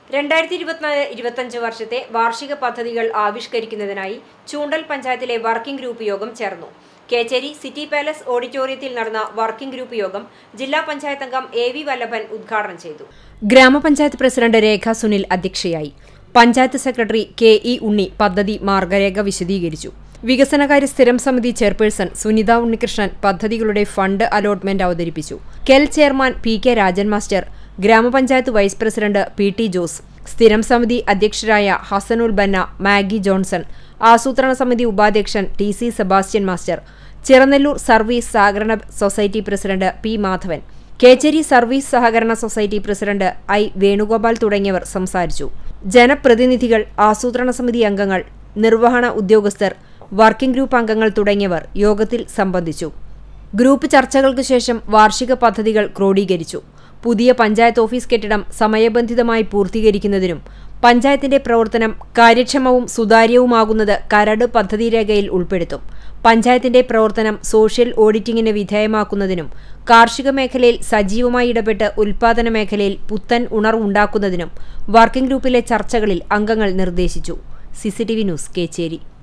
രണ്ടായിരത്തി ഇരുപത്തിനാല് ഇരുപത്തഞ്ച് വർഷത്തെ വാർഷിക പദ്ധതികൾ ആവിഷ്കരിക്കുന്നതിനായി ചൂണ്ടൽ പഞ്ചായത്തിലെ വർക്കിംഗ് ഗ്രൂപ്പ് യോഗം ചേർന്നു കേച്ചേരി സിറ്റി പാലസ് ഓഡിറ്റോറിയത്തിൽ നടന്ന വർക്കിംഗ് ഗ്രൂപ്പ് യോഗം ജില്ലാ പഞ്ചായത്ത് അംഗം എ വി വല്ലഭൻ ഉദ്ഘാടനം ചെയ്തു ഗ്രാമപഞ്ചായത്ത് പ്രസിഡന്റ് രേഖ സുനിൽ അധ്യക്ഷയായി panchayat secretary K E Unni പദ്ധതി മാർഗരേഖ വിശദീകരിച്ചു വികസനകാര്യ സ്ഥിരം സമിതി ചെയർപേഴ്സൺ സുനിത ഉണ്ണികൃഷ്ണൻ പദ്ധതികളുടെ ഫണ്ട് അലോട്ട്മെന്റ് അവതരിപ്പിച്ചു KEL chairman P K Rajan master ഗ്രാമപഞ്ചായത്ത് vice president P T Jose സ്ഥിരം സമിതി അധ്യക്ഷരായ ഹസനുൽ ബന്ന മാഗി ജോൺസൺ ആസൂത്രണ സമിതി ഉപാധ്യക്ഷൻ T C Sebastian master Chiranellur service സഹകരണ society president P Madhavan Kecheri service സഹകരണ സൊസൈറ്റി പ്രസിഡന്റ് ഐ വേണുഗോപാൽ തുടങ്ങിയവർ സംസാരിച്ചു ജനപ്രതിനിധികൾ ആസൂത്രണ സമിതി അംഗങ്ങൾ നിർവഹണ ഉദ്യോഗസ്ഥർ വർക്കിംഗ് ഗ്രൂപ്പ് അംഗങ്ങൾ തുടങ്ങിയവർ യോഗത്തിൽ സംബന്ധിച്ചു ഗ്രൂപ്പ് ചർച്ചകൾക്ക് ശേഷം വാർഷിക പദ്ധതികൾ ക്രോഡീകരിച്ചു പുതിയ പഞ്ചായത്ത് ഓഫീസ് കെട്ടിടം സമയബന്ധിതമായി പൂർത്തീകരിക്കുന്നതിനും പഞ്ചായത്തിന്റെ പ്രവർത്തനം കാര്യക്ഷമവും സുതാര്യവുമാകുന്നത് കരട് പദ്ധതി രേഖയിൽ ഉൾപ്പെടുത്തും പഞ്ചായത്തിന്റെ പ്രവർത്തനം സോഷ്യൽ ഓഡിറ്റിംഗിന് വിധേയമാക്കുന്നതിനും കാർഷിക മേഖലയിൽ സജീവമായി ഇടപെട്ട് ഉൽപാദന മേഖലയിൽ പുത്തൻ ഉണർവുണ്ടാക്കുന്നതിനും വർക്കിംഗ് ഗ്രൂപ്പിലെ ചർച്ചകളിൽ അംഗങ്ങൾ നിർദ്ദേശിച്ചു സിസിടിവി ന്യൂസ് കേച്ചേരി